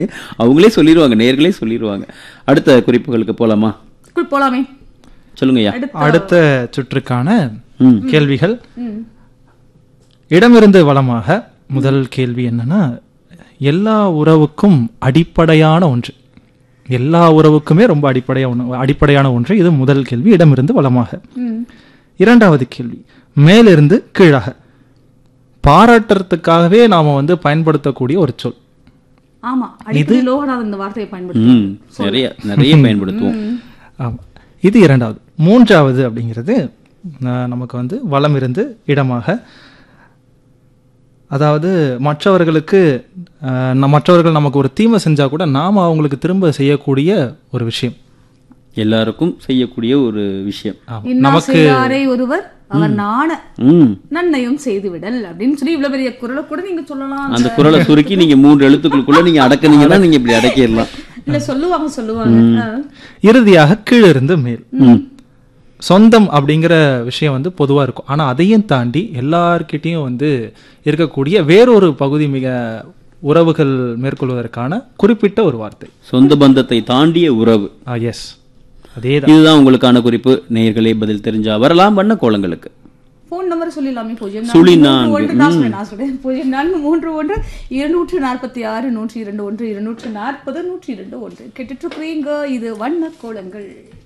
அவங்களே சொல்லிடுவாங்க நேர்களே சொல்லிடுவாங்க அடுத்த குறிப்புகளுக்கு போலாமா குள் போலாமே சொல்லுங்கய்யா அடுத்த அடுத்த சுற்றுக்கான ம். கேள்விகள் ம். இடமிருந்து வளமாக முதல் கேள்வி என்னன்னா எல்லா உறவுக்கும் அடிப்படையான ஒன்று எல்லா உறவுக்குமே ரொம்ப அடிப்படையான அடிப்படையான ஒன்று இது முதல் கேள்வி இடமிருந்து வளமாக ம். இரண்டாவது கேள்வி மேலிருந்து கீழாக பாராட்டுறதுக்காகவே நாம வந்து பயன்படுத்தக்கூடிய ஒரு சொல் ஆமா அடிக்கடி லோகநாதன் இந்த வார்த்தையை பயன்படுத்தி ம் நிறைய நிறைய பயன்படுத்துவோம் ஆமா இது இரண்டாவது மூன்றாவது அப்படிங்கிறது அஹ், நமக்கு வந்து வலம் இருந்து இடமாக அதாவது மற்றவர்களுக்கு அஹ், ந- மற்றவர்கள் நமக்கு ஒரு தீமை செஞ்சா கூட நாம அவங்களுக்கு திரும்ப செய்யக்கூடிய ஒரு விஷயம் எல்லாருக்கும் செய்யக்கூடிய ஒரு விஷயம் ஆமா. இன்னா செய்யாரே ஒருவர் அவர் நாண ம் நன்மையும் செய்து விடல் அப்படின்னு சொல்லி இவ்வளவு பெரிய குரலை கூட நீங்க சொல்லலாம் அந்த குரலை சுருக்கி நீங்க மூன்று எழுத்துக்களுக்குள்ள நீங்க அடக்குனீங்கன்னா நீங்க இப்படி அடக்கிடலாம் இல்ல சொல்லுவாங்க சொல்லுவாங்க ஆ. இறுதியாக கீழிருந்து மேல் ம் சொந்தம் அப்படிங்கிற விஷயம் வந்து பொதுவா இருக்கும் ஆனா அதையும் தாண்டி எல்லார்கிட்டயும் வந்து இருக்கக்கூடிய வேறொரு பகுதி மிக உறவுகள் மேற்கொள்வதற்கான குறிப்பிட்ட ஒரு வார்த்தை சொந்த பந்தத்தை தாண்டிய உறவு எஸ் அதேதான் இதுதான் உங்களுக்கான குறிப்பு நேயர்களே பதில் தெரிஞ்சா வரலாம் வண்ண கோலங்களுக்கு போன் நம்பர் சொல்லிடலாமே பூஜ்ஜியம் சுழி நான்கு மூன்று நான்கு. ஒன்று நான் சொல்றேன், நான் சொல்றேன் பூஜ்ஜியம் நான்கு மூன்று ஒன்று இருநூற்று நாற்பத்தி ஆறு நூற்றி இரண்டு ஒன்று இருநூற்று நாற்பது நூற்றி இரண்டு ஒன்று கேட்டுட்டு இருக்கிறீங்க இது வண்ண கோலங்கள்